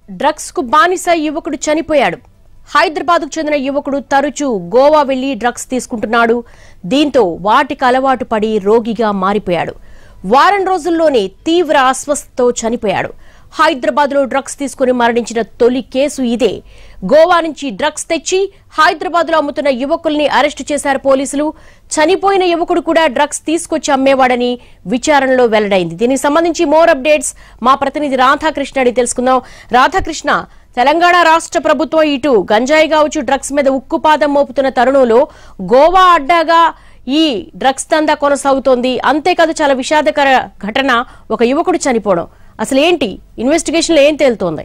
drugs కు బానిస యువకుడు చనిపోయాడు హైదరాబాద్కు చెందిన యువకుడు తరచూ గోవా వెళ్లి డ్రగ్స్ తీసుకుంటున్నాడు దీంతో వాటికి అలవాటు పడి రోగిగా మారిపోయాడు వారం రోజుల్లోనే తీవ్ర అస్వస్థతో చనిపోయాడు హైదరాబాద్ లో డ్రగ్స్ తీసుకుని మరణించిన తొలి కేసు ఇదే గోవా నుంచి డ్రగ్స్ తెచ్చి హైదరాబాద్ లో అమ్ముతున్న యువకుల్ని అరెస్టు చేశారు పోలీసులు చనిపోయిన యువకుడు కూడా డ్రగ్స్ తీసుకొచ్చి అమ్మేవాడని విచారణలో వెల్లడైంది దీనికి సంబంధించి మోర్ అప్డేట్స్ మా ప్రతినిధి రాధాకృష్ణ అడిగి తెలుసుకుందాం రాధాకృష్ణ తెలంగాణ రాష్ట్ర ప్రభుత్వం ఇటు గంజాయి కావచ్చు డ్రగ్స్ మీద ఉక్కుపాదం మోపుతున్న తరుణంలో గోవా అడ్డాగా ఈ డ్రగ్స్ దందా కొనసాగుతోంది అంతేకాదు చాలా విషాదకర ఘటన ఒక యువకుడు చనిపోవడం అసలు ఏంటి ఇన్వెస్టిగేషన్ లో ఏం తేలుతోంది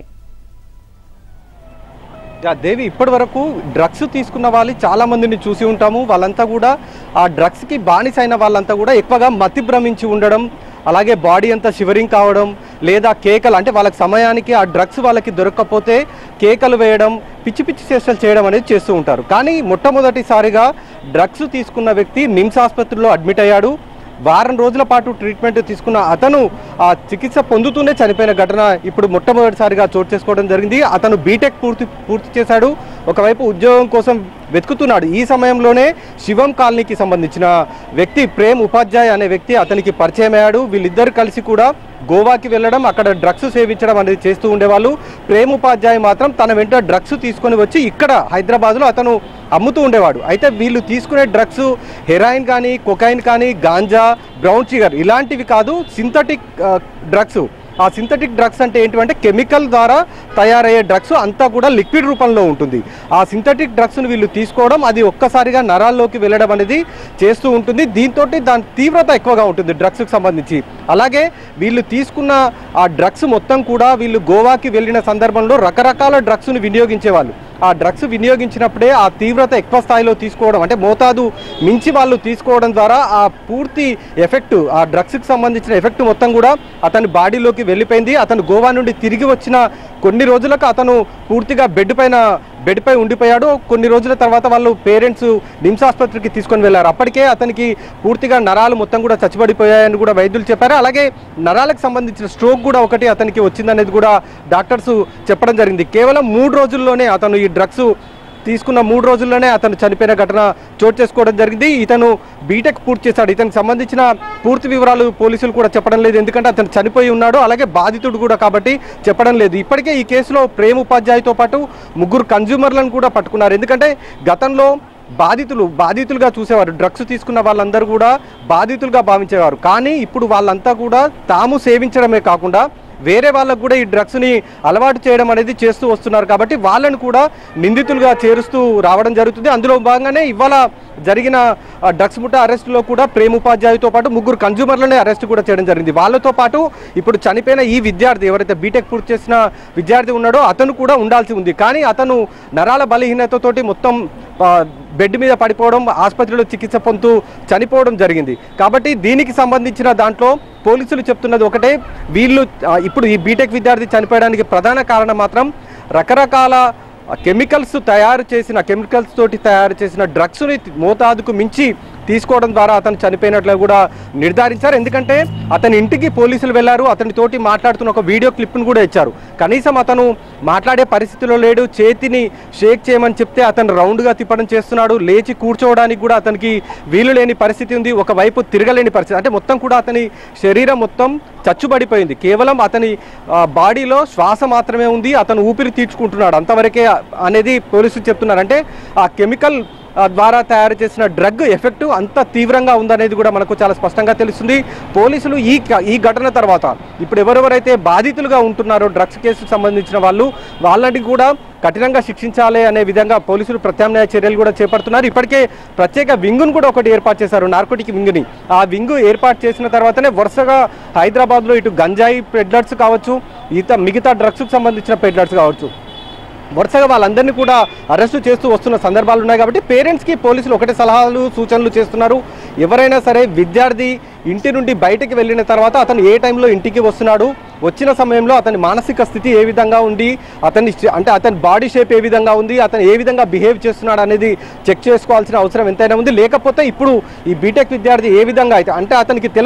యా, దేవి ఇప్పటి వరకు డ్రగ్స్ తీసుకున్న వాళ్ళు చాలా మందిని చూసి ఉంటాము వాళ్ళంతా కూడా ఆ డ్రగ్స్కి బానిస అయిన వాళ్ళంతా కూడా ఎక్కువగా మతి భ్రమించి ఉండడం అలాగే బాడీ అంతా షివరింగ్ కావడం లేదా కేకలు అంటే వాళ్ళకి సమయానికి ఆ డ్రగ్స్ వాళ్ళకి దొరకకపోతే కేకలు వేయడం పిచ్చి పిచ్చి చేష్టలు చేయడం అనేది చేస్తూ ఉంటారు కానీ మొట్టమొదటిసారిగా డ్రగ్స్ తీసుకున్న వ్యక్తి నిమ్స్ ఆసుపత్రిలో అడ్మిట్ అయ్యాడు వారం రోజుల పాటు ట్రీట్మెంట్ తీసుకున్న అతను ఆ చికిత్స పొందుతూనే చనిపోయిన ఘటన ఇప్పుడు మొట్టమొదటిసారిగా చోటు చేసుకోవడం జరిగింది అతను బీటెక్ పూర్తి పూర్తి చేశాడు ఒకవైపు ఉద్యోగం కోసం వెతుకుతున్నాడు ఈ సమయంలోనే శివం కాలనీకి సంబంధించిన వ్యక్తి ప్రేమ్ ఉపాధ్యాయ్ అనే వ్యక్తి అతనికి పరిచయం అయ్యాడు వీళ్ళిద్దరు కలిసి కూడా గోవాకి వెళ్ళడం అక్కడ డ్రగ్స్ సేవించడం అనేది చేస్తూ ఉండేవాళ్ళు ప్రేమ్ ఉపాధ్యాయ్ మాత్రం తన వెంట డ్రగ్స్ తీసుకొని వచ్చి ఇక్కడ హైదరాబాద్లో అతను అమ్ముతూ ఉండేవాడు అయితే వీళ్ళు తీసుకునే డ్రగ్స్ హెరాయిన్ కానీ కొకైన్ కానీ గాంజా బ్రౌన్ షుగర్ ఇలాంటివి కాదు సింథటిక్ డ్రగ్స్ ఆ సింథటిక్ డ్రగ్స్ అంటే ఏంటంటే కెమికల్ ద్వారా తయారయ్యే డ్రగ్స్ అంతా కూడా లిక్విడ్ రూపంలో ఉంటుంది ఆ సింథటిక్ డ్రగ్స్ను వీళ్ళు తీసుకోవడం అది ఒక్కసారిగా నరాల్లోకి వెళ్ళడం అనేది చేస్తూ ఉంటుంది దీంతో దాని తీవ్రత ఎక్కువగా ఉంటుంది డ్రగ్స్కి సంబంధించి అలాగే వీళ్ళు తీసుకున్న ఆ డ్రగ్స్ మొత్తం కూడా వీళ్ళు గోవాకి వెళ్ళిన సందర్భంలో రకరకాల డ్రగ్స్ను వినియోగించేవాళ్ళు ఆ డ్రగ్స్ వినియోగించినప్పుడే ఆ తీవ్రత ఎక్కువ స్థాయిలో తీసుకోవడం అంటే మోతాదు మించి వాళ్ళు తీసుకోవడం ద్వారా ఆ పూర్తి ఎఫెక్ట్ ఆ డ్రగ్స్కి సంబంధించిన ఎఫెక్ట్ మొత్తం కూడా అతని బాడీలోకి వెళ్ళిపోయింది అతను గోవా నుండి తిరిగి వచ్చిన కొన్ని రోజులకు అతను పూర్తిగా బెడ్ పైన బెడ్ పై ఉండిపోయాడు కొన్ని రోజుల తర్వాత వాళ్ళు పేరెంట్స్ నిమ్స్ ఆసుపత్రికి తీసుకొని వెళ్ళారు అప్పటికే అతనికి పూర్తిగా నరాలు మొత్తం కూడా చచ్చిపడిపోయాయని కూడా వైద్యులు చెప్పారు అలాగే నరాలకు సంబంధించిన స్ట్రోక్ కూడా ఒకటి అతనికి వచ్చిందనేది కూడా డాక్టర్స్ చెప్పడం జరిగింది కేవలం మూడు రోజుల్లోనే అతను ఈ డ్రగ్స్ తీసుకున్న మూడు రోజుల్లోనే అతను చనిపోయిన ఘటన చోటు చేసుకోవడం జరిగింది ఇతను బీటెక్ పూర్తి చేశాడు ఇతనికి సంబంధించిన పూర్తి వివరాలు పోలీసులు కూడా చెప్పడం లేదు ఎందుకంటే అతను చనిపోయి ఉన్నాడు అలాగే బాధితుడు కూడా కాబట్టి చెప్పడం లేదు ఇప్పటికే ఈ కేసులో ప్రేమ్ ఉపాధ్యాయుతో పాటు ముగ్గురు కన్జ్యూమర్లను కూడా పట్టుకున్నారు ఎందుకంటే గతంలో బాధితులు బాధితులుగా చూసేవారు డ్రగ్స్ తీసుకున్న వాళ్ళందరూ కూడా బాధితులుగా భావించేవారు కానీ ఇప్పుడు వాళ్ళంతా కూడా తాము సేవించడమే కాకుండా వేరే వాళ్ళకు కూడా ఈ డ్రగ్స్ని అలవాటు చేయడం అనేది చేస్తూ వస్తున్నారు కాబట్టి వాళ్ళని కూడా నిందితులుగా చేరుస్తూ రావడం జరుగుతుంది అందులో భాగంగానే ఇవాళ జరిగిన ఆ, డ్రగ్స్ ముఠా అరెస్టులో కూడా ప్రేమ్ ఉపాధ్యాయుతో పాటు ముగ్గురు కన్జ్యూమర్లనే అరెస్ట్ కూడా చేయడం జరిగింది వాళ్ళతో పాటు ఇప్పుడు చనిపోయిన ఈ విద్యార్థి ఎవరైతే బీటెక్ పూర్తి చేసిన విద్యార్థి ఉన్నాడో అతను కూడా ఉండాల్సి ఉంది కానీ అతను నరాల బలహీనతతోటి మొత్తం ఆ, బెడ్ మీద పడిపోవడం ఆసుపత్రిలో చికిత్స పొందుతూ చనిపోవడం జరిగింది కాబట్టి దీనికి సంబంధించిన దాంట్లో పోలీసులు చెప్తున్నది ఒకటే వీళ్ళు ఆ, ఇప్పుడు ఈ బీటెక్ విద్యార్థి చనిపోయడానికి ప్రధాన కారణం మాత్రం రకరకాల కెమికల్స్ తయారు చేసిన కెమికల్స్ తోటి తయారు చేసిన డ్రగ్స్ని మోతాదుకు మించి తీసుకోవడం ద్వారా అతను చనిపోయినట్లు కూడా నిర్ధారించారు ఎందుకంటే అతని ఇంటికి పోలీసులు వెళ్ళారు అతని తోటి మాట్లాడుతున్న ఒక వీడియో క్లిప్ను కూడా ఇచ్చారు కనీసం అతను మాట్లాడే పరిస్థితిలో లేడు చేతిని షేక్ చేయమని చెప్తే అతను రౌండ్గా తిప్పడం చేస్తున్నాడు లేచి కూర్చోవడానికి కూడా అతనికి వీలు లేని పరిస్థితి ఉంది ఒకవైపు తిరగలేని పరిస్థితి అంటే మొత్తం కూడా అతని శరీరం మొత్తం చచ్చుబడిపోయింది కేవలం అతని ఆ, బాడీలో శ్వాస మాత్రమే ఉంది అతను ఊపిరి తీర్చుకుంటున్నాడు అంతవరకే అనేది పోలీసులు చెప్తున్నారు అంటే ఆ కెమికల్ ఆ, ద్వారా తయారు చేసిన డ్రగ్ ఎఫెక్ట్ అంత తీవ్రంగా ఉందనేది కూడా మనకు చాలా స్పష్టంగా తెలుస్తుంది పోలీసులు ఈ క- ఈ ఘటన తర్వాత ఇప్పుడు ఎవరెవరైతే బాధితులుగా ఉంటున్నారో డ్రగ్స్ కేసుకు సంబంధించిన వాళ్ళు వాళ్ళని కూడా కఠినంగా శిక్షించాలి అనే విధంగా పోలీసులు ప్రత్యామ్నాయ చర్యలు కూడా చేపడుతున్నారు ఇప్పటికే ప్రత్యేక వింగును కూడా ఒకటి ఏర్పాటు చేశారు నార్కోటిక్ వింగుని ఆ వింగు ఏర్పాటు చేసిన తర్వాతనే వరుసగా హైదరాబాద్లో ఇటు గంజాయి పెడ్లర్స్ కావచ్చు ఇత మిగతా డ్రగ్స్కి సంబంధించిన పెడ్లర్స్ కావచ్చు వరుసగా వాళ్ళందరినీ కూడా అరెస్టు చేస్తూ వస్తున్న సందర్భాలు ఉన్నాయి కాబట్టి పేరెంట్స్కి పోలీసులు ఒకటే సలహాలు సూచనలు చేస్తున్నారు ఎవరైనా సరే విద్యార్థి ఇంటి నుండి బయటికి వెళ్ళిన తర్వాత అతను ఏ టైంలో ఇంటికి వస్తున్నాడు వచ్చిన సమయంలో అతని మానసిక స్థితి ఏ విధంగా ఉంది అతని శ- అంటే అతని బాడీ షేప్ ఏ విధంగా ఉంది అతను ఏ విధంగా బిహేవ్ చేస్తున్నాడు అనేది చెక్ చేసుకోవాల్సిన అవసరం ఎంతైనా ఉంది లేకపోతే ఇప్పుడు ఈ బీటెక్ విద్యార్థి ఏ విధంగా అయితే అంటే అతనికి తెలియదు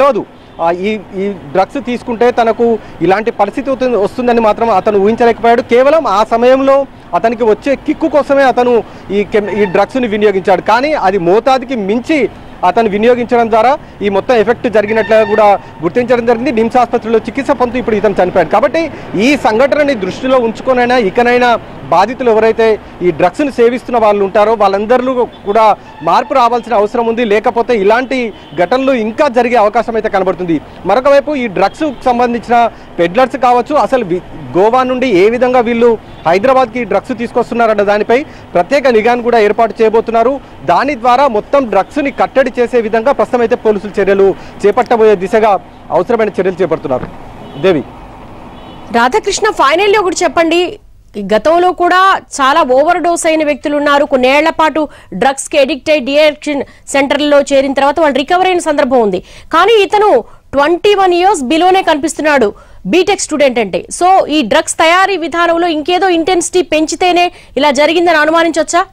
ఆ, ఈ ఈ డ్రగ్స్ తీసుకుంటే తనకు ఇలాంటి పరిస్థితి అవుతుంది- వస్తుందని మాత్రం అతను ఊహించలేకపోయాడు కేవలం ఆ సమయంలో అతనికి వచ్చే కిక్కు కోసమే అతను ఈ కెమ్ ఈ డ్రగ్స్ని వినియోగించాడు కానీ అది మోతాదుకి మించి అతను వినియోగించడం ద్వారా ఈ మొత్తం ఎఫెక్ట్ జరిగినట్లుగా కూడా గుర్తించడం జరిగింది నిమ్స్ ఆసుపత్రిలో చికిత్స పొందుతూ ఇప్పుడు ఇతను చనిపోయాడు కాబట్టి ఈ సంఘటనని దృష్టిలో ఉంచుకొనైనా ఇకనైనా బాధితులు ఎవరైతే ఈ డ్రగ్స్ని సేవిస్తున్న వాళ్ళు ఉంటారో వాళ్ళందరిలో కూడా మార్పు రావాల్సిన అవసరం ఉంది లేకపోతే ఇలాంటి ఘటనలు ఇంకా జరిగే అవకాశం అయితే కనబడుతుంది మరొక వైపు ఈ డ్రగ్స్ సంబంధించిన పెడ్లర్స్ కావచ్చు అసలు వి- గోవా నుండి ఏ విధంగా వీళ్ళు హైదరాబాద్కి డ్రగ్స్ తీసుకొస్తున్నారన్న దానిపై ప్రత్యేక నిఘాను కూడా ఏర్పాటు చేయబోతున్నారు దాని ద్వారా మొత్తం డ్రగ్స్ని కట్టడి చేసే విధంగా ప్రస్తుతం అయితే పోలీసులు చర్యలు చేపట్టబోయే దిశగా అవసరమైన చర్యలు చేపడుతున్నారు దేవి రాధాకృష్ణ ఫైనల్లీ ఒకటి చెప్పండి ఈ గతంలో కూడా చాలా ఓవర్ డోస్ అయిన వ్యక్తులు ఉన్నారు కొన్నేళ్ల పాటు డ్రగ్స్ కి అడిక్ట్ అయి డిఎడిక్షన్ సెంటర్లో చేరిన తర్వాత వాళ్ళు రికవర్ అయిన సందర్భం ఉంది కానీ ఇతను ట్వంటీ వన్ ఇయర్స్ బిలోనే కనిపిస్తున్నాడు బీటెక్ స్టూడెంట్ అంటే సో ఈ డ్రగ్స్ తయారీ విధానంలో ఇంకేదో ఇంటెన్సిటీ పెంచితేనే ఇలా జరిగిందని అనుమానించవచ్చా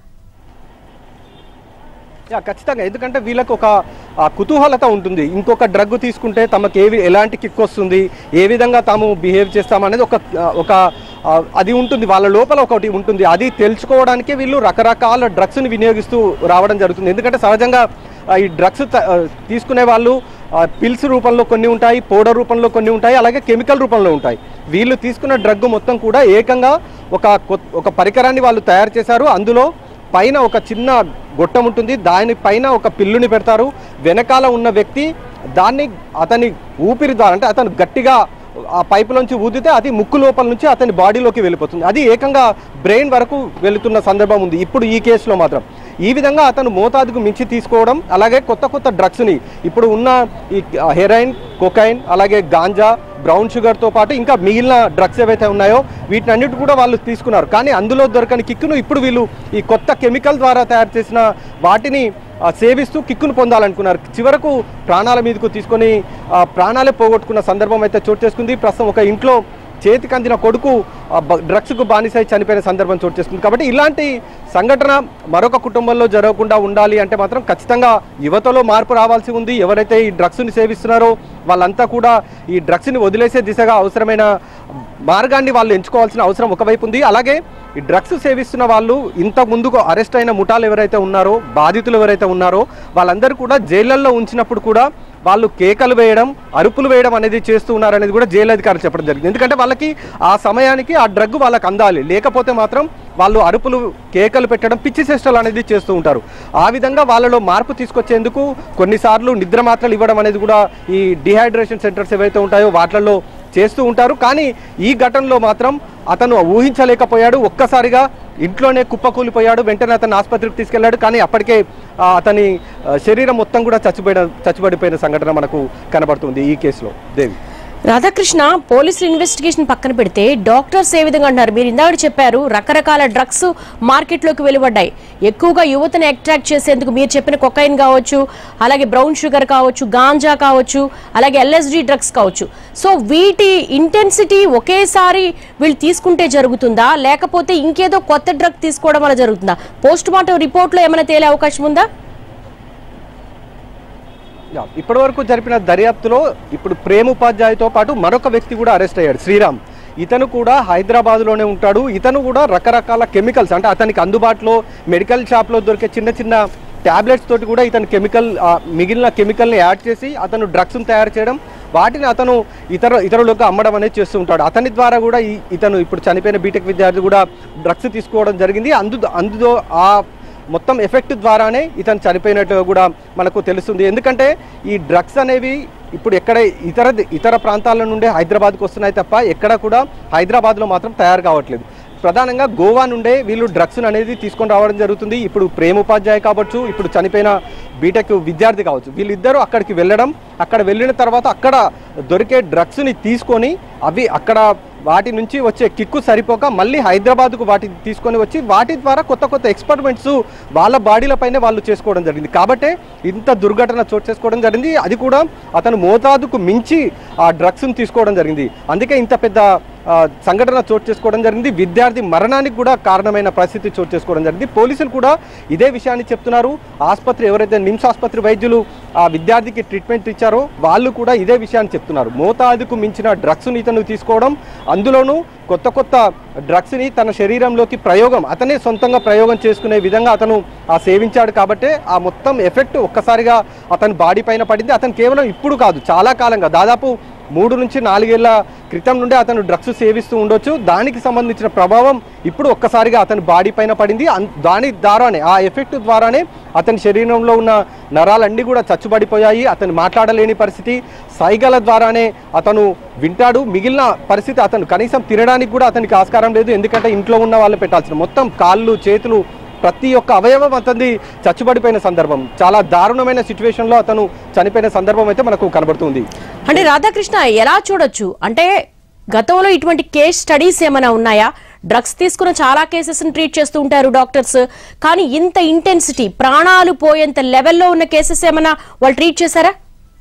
యా ఖచ్చితంగా ఎందుకంటే వీళ్ళకి ఒక ఆ, కుతూహలత ఉంటుంది ఇంకొక డ్రగ్ తీసుకుంటే తమకు ఏవి ఎలాంటి కిక్ వస్తుంది ఏ విధంగా తాము బిహేవ్ చేస్తామనేది ఒక ఆ, ఒక ఆ, అది ఉంటుంది వాళ్ళ లోపల ఒకటి ఉంటుంది అది తెలుసుకోవడానికే వీళ్ళు రకరకాల డ్రగ్స్ని వినియోగిస్తూ రావడం జరుగుతుంది ఎందుకంటే సహజంగా ఆ, ఈ డ్రగ్స్ త- ఆ, తీసుకునే వాళ్ళు పిల్స్ రూపంలో కొన్ని ఉంటాయి పౌడర్ రూపంలో కొన్ని ఉంటాయి అలాగే కెమికల్ రూపంలో ఉంటాయి వీళ్ళు తీసుకున్న డ్రగ్ మొత్తం కూడా ఏకంగా ఒక కొత్- ఒక పరికరాన్ని వాళ్ళు తయారు చేశారు అందులో పైన ఒక చిన్న గొట్టం ఉంటుంది దాని పైన ఒక పిల్లుని పెడతారు వెనకాల ఉన్న వ్యక్తి దాన్ని అతని ఊపిరి ద్వారా అంటే అతను గట్టిగా ఆ పైపులోంచి ఊదితే అది ముక్కు లోపల నుంచి అతని బాడీలోకి వెళ్ళిపోతుంది అది ఏకంగా బ్రెయిన్ వరకు వెళుతున్న సందర్భం ఉంది ఇప్పుడు ఈ కేసులో మాత్రం ఈ విధంగా అతను మోతాదుకు మించి తీసుకోవడం అలాగే కొత్త కొత్త డ్రగ్స్ని ఇప్పుడు ఉన్న ఈ హెరాయిన్ కొకైన్ అలాగే గాంజా బ్రౌన్ షుగర్తో పాటు ఇంకా మిగిలిన డ్రగ్స్ ఏవైతే ఉన్నాయో వీటిని అన్నిటి కూడా వాళ్ళు తీసుకున్నారు కానీ అందులో దొరకని కిక్కును ఇప్పుడు వీళ్ళు ఈ కొత్త కెమికల్ ద్వారా తయారు చేసిన వాటిని ఆ, సేవిస్తూ కిక్కును పొందాలనుకున్నారు చివరకు ప్రాణాల మీదకు తీసుకొని ఆ, ప్రాణాలే పోగొట్టుకున్న సందర్భం అయితే చోటు చేసుకుంది ప్రస్తుతం ఒక ఇంట్లో చేతికి అందిన కొడుకు ఆ, బ- డ్రగ్స్కు బానిసై చనిపోయిన సందర్భం చోటు చేసుకుంది కాబట్టి ఇలాంటి సంఘటన మరొక కుటుంబంలో జరగకుండా ఉండాలి అంటే మాత్రం ఖచ్చితంగా యువతలో మార్పు రావాల్సి ఉంది ఎవరైతే ఈ డ్రగ్స్ని సేవిస్తున్నారో వాళ్ళంతా కూడా ఈ డ్రగ్స్ని వదిలేసే దిశగా అవసరమైన మార్గాన్ని వాళ్ళు ఎంచుకోవాల్సిన అవసరం ఒకవైపు ఉంది అలాగే ఈ డ్రగ్స్ సేవిస్తున్న వాళ్ళు ఇంత ముందుకు అరెస్ట్ అయిన ముఠాలు ఎవరైతే ఉన్నారో బాధితులు ఎవరైతే ఉన్నారో వాళ్ళందరూ కూడా జైళ్ళల్లో ఉంచినప్పుడు కూడా వాళ్ళు కేకలు వేయడం అరుపులు వేయడం అనేది చేస్తూ ఉన్నారనేది కూడా జైలు అధికారులు చెప్పడం జరిగింది ఎందుకంటే వాళ్ళకి ఆ సమయానికి ఆ డ్రగ్ వాళ్ళకి అందాలి లేకపోతే మాత్రం వాళ్ళు అరుపులు కేకలు పెట్టడం పిచ్చి చేష్టలు అనేది చేస్తూ ఉంటారు ఆ విధంగా వాళ్ళలో మార్పు తీసుకొచ్చేందుకు కొన్నిసార్లు నిద్ర మాత్రలు ఇవ్వడం అనేది కూడా ఈ డిహైడ్రేషన్ సెంటర్స్ ఏవైతే ఉంటాయో వాటిల్లో చేస్తూ ఉంటారు కానీ ఈ ఘటనలో మాత్రం అతను ఊహించలేకపోయాడు ఒక్కసారిగా ఇంట్లోనే కుప్పకూలిపోయాడు వెంటనే అతను ఆసుపత్రికి తీసుకెళ్లాడు కానీ అప్పటికే ఆ, అతని ఆ, శరీరం మొత్తం కూడా చచ్చిపోయిన చచ్చిపడిపోయిన సంఘటన మనకు కనబడుతుంది ఈ కేసులో దేవి రాధాకృష్ణ పోలీసులు ఇన్వెస్టిగేషన్ పక్కన పెడితే డాక్టర్స్ ఏ విధంగా అంటారు మీరు ఇందాక చెప్పారు రకరకాల డ్రగ్స్ మార్కెట్లోకి వెలువడ్డాయి ఎక్కువగా యువతను అట్రాక్ట్ చేసేందుకు మీరు చెప్పిన కొకైన్ కావచ్చు అలాగే బ్రౌన్ షుగర్ కావచ్చు గాంజా కావచ్చు అలాగే ఎల్ఎస్డి డ్రగ్స్ కావచ్చు సో వీటి ఇంటెన్సిటీ ఒకేసారి వీళ్ళు తీసుకుంటే జరుగుతుందా లేకపోతే ఇంకేదో కొత్త డ్రగ్ తీసుకోవడం వల్ల జరుగుతుందా పోస్ట్ మార్టం రిపోర్ట్లో ఏమైనా తేలే అవకాశం ఉందా యా, ఇప్పటివరకు జరిపిన దర్యాప్తులో ఇప్పుడు ప్రేమ్ ఉపాధ్యాయుతో పాటు మరొక వ్యక్తి కూడా అరెస్ట్ అయ్యాడు శ్రీరామ్ ఇతను కూడా హైదరాబాద్లోనే ఉంటాడు ఇతను కూడా రకరకాల కెమికల్స్ అంటే అతనికి అందుబాటులో మెడికల్ షాప్లో దొరికే చిన్న చిన్న ట్యాబ్లెట్స్ తోటి కూడా ఇతను కెమికల్ ఆ, మిగిలిన కెమికల్ని యాడ్ చేసి అతను డ్రగ్స్ని తయారు చేయడం వాటిని అతను ఇతర ఇతరులకు అమ్మడం అనేది చేస్తూ ఉంటాడు అతని ద్వారా కూడా ఈ ఇతను ఇప్పుడు చనిపోయిన బీటెక్ విద్యార్థి కూడా డ్రగ్స్ తీసుకోవడం జరిగింది అందు అందులో ఆ మొత్తం ఎఫెక్ట్ ద్వారానే ఇతను చనిపోయినట్టుగా కూడా మనకు తెలుస్తుంది ఎందుకంటే ఈ డ్రగ్స్ అనేవి ఇప్పుడు ఎక్కడ ఇతర ఇతర ప్రాంతాల నుండే హైదరాబాద్కు వస్తున్నాయి తప్ప ఎక్కడ కూడా హైదరాబాద్లో మాత్రం తయారు కావట్లేదు ప్రధానంగా గోవా నుండే వీళ్ళు డ్రగ్స్ అనేది తీసుకొని రావడం జరుగుతుంది ఇప్పుడు ప్రేమ ఉపాధ్యాయ కావచ్చు ఇప్పుడు చనిపోయిన బీటెక్ విద్యార్థి కావచ్చు వీళ్ళిద్దరూ అక్కడికి వెళ్ళడం అక్కడ వెళ్ళిన తర్వాత అక్కడ దొరికే డ్రగ్స్ని తీసుకొని అవి అక్కడ వాటి నుంచి వచ్చే కిక్కు సరిపోక మళ్ళీ హైదరాబాద్కు వాటి తీసుకొని వచ్చి వాటి ద్వారా కొత్త కొత్త ఎక్స్పెరిమెంట్స్ వాళ్ళ బాడీలపైనే వాళ్ళు చేసుకోవడం జరిగింది కాబట్టే ఇంత దుర్ఘటన చోటు చేసుకోవడం జరిగింది అది కూడా అతను మోతాదుకు మించి ఆ డ్రగ్స్ని తీసుకోవడం జరిగింది అందుకే ఇంత పెద్ద ఆ, సంఘటన చోటు చేసుకోవడం జరిగింది విద్యార్థి మరణానికి కూడా కారణమైన పరిస్థితి చోటు చేసుకోవడం జరిగింది పోలీసులు కూడా ఇదే విషయాన్ని చెప్తున్నారు ఆసుపత్రి ఎవరైతే నిమ్స్ ఆసుపత్రి వైద్యులు ఆ విద్యార్థికి ట్రీట్మెంట్ ఇచ్చారో వాళ్ళు కూడా ఇదే విషయాన్ని చెప్తున్నారు మోతాదుకు మించిన డ్రగ్స్ని ఇతను తీసుకోవడం అందులోనూ కొత్త కొత్త డ్రగ్స్ని తన శరీరంలోకి ప్రయోగం అతనే సొంతంగా ప్రయోగం చేసుకునే విధంగా అతను ఆ సేవించాడు కాబట్టే ఆ మొత్తం ఎఫెక్ట్ ఒక్కసారిగా అతని బాడీ పైన పడింది అతను కేవలం ఇప్పుడు కాదు చాలా కాలంగా దాదాపు మూడు నుంచి నాలుగేళ్ల క్రితం నుండే అతను డ్రగ్స్ సేవిస్తూ ఉండొచ్చు దానికి సంబంధించిన ప్రభావం ఇప్పుడు ఒక్కసారిగా అతని బాడీ పైన పడింది అన్- దాని ద్వారానే ఆ ఎఫెక్ట్ ద్వారానే అతని శరీరంలో ఉన్న నరాలన్నీ కూడా చచ్చుబడిపోయాయి అతను మాట్లాడలేని పరిస్థితి సైగల ద్వారానే అతను వింటాడు మిగిలిన పరిస్థితి అతను కనీసం తినడానికి కూడా అతనికి ఆస్కారం లేదు ఎందుకంటే ఇంట్లో ఉన్న వాళ్ళు పెట్టాల్సిన మొత్తం కాళ్ళు చేతులు ప్రతి ఒక్క అవయవం అతన్ని చచ్చుబడిపోయిన సందర్భం చాలా దారుణమైన సిచ్యువేషన్లో అతను చనిపోయిన సందర్భం అయితే మనకు కనబడుతుంది అంటే రాధాకృష్ణ ఎలా చూడొచ్చు అంటే గతంలో ఇటువంటి కేస్ స్టడీస్ ఏమైనా ఉన్నాయా డ్రగ్స్ తీసుకున్న చాలా కేసెస్ ట్రీట్ చేస్తూ ఉంటారు డాక్టర్స్ కానీ ఇంత ఇంటెన్సిటీ ప్రాణాలు పోయేంత లెవెల్లో ఉన్న కేసెస్ ఏమైనా వాళ్ళు ట్రీట్ చేశారా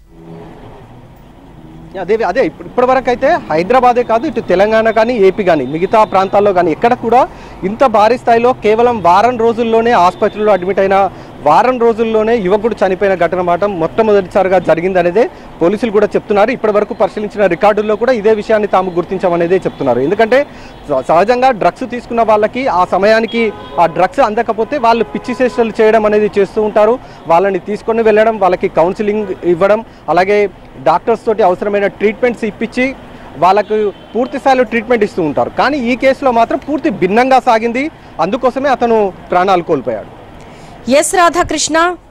అదే అదే ఇప్పుడు ఇప్పటి వరకు అయితే హైదరాబాదే కాదు ఇటు తెలంగాణ కానీ ఏపీ కానీ మిగతా ప్రాంతాల్లో కానీ ఎక్కడ కూడా ఇంత భారీ స్థాయిలో కేవలం వారం రోజుల్లోనే ఆసుపత్రిలో అడ్మిట్ అయిన వారం రోజుల్లోనే యువకుడు చనిపోయిన ఘటన మాట మొట్టమొదటిసారిగా జరిగిందనేదే పోలీసులు కూడా చెప్తున్నారు ఇప్పటి వరకు పరిశీలించిన రికార్డుల్లో కూడా ఇదే విషయాన్ని తాము గుర్తించామనేదే చెప్తున్నారు ఎందుకంటే స- సహజంగా డ్రగ్స్ తీసుకున్న వాళ్ళకి ఆ సమయానికి ఆ డ్రగ్స్ అందకపోతే వాళ్ళు పిచ్చి చేష్టలు చేయడం అనేది చేస్తూ ఉంటారు వాళ్ళని తీసుకొని వెళ్ళడం వాళ్ళకి కౌన్సిలింగ్ ఇవ్వడం అలాగే డాక్టర్స్ తోటి అవసరమైన ట్రీట్మెంట్స్ ఇప్పించి వాళ్ళకు పూర్తి స్థాయిలో ట్రీట్మెంట్ ఇస్తూ ఉంటారు కానీ ఈ కేసులో మాత్రం పూర్తి భిన్నంగా సాగింది అందుకోసమే అతను ప్రాణాలు కోల్పోయాడు ఎస్ రాధాకృష్ణ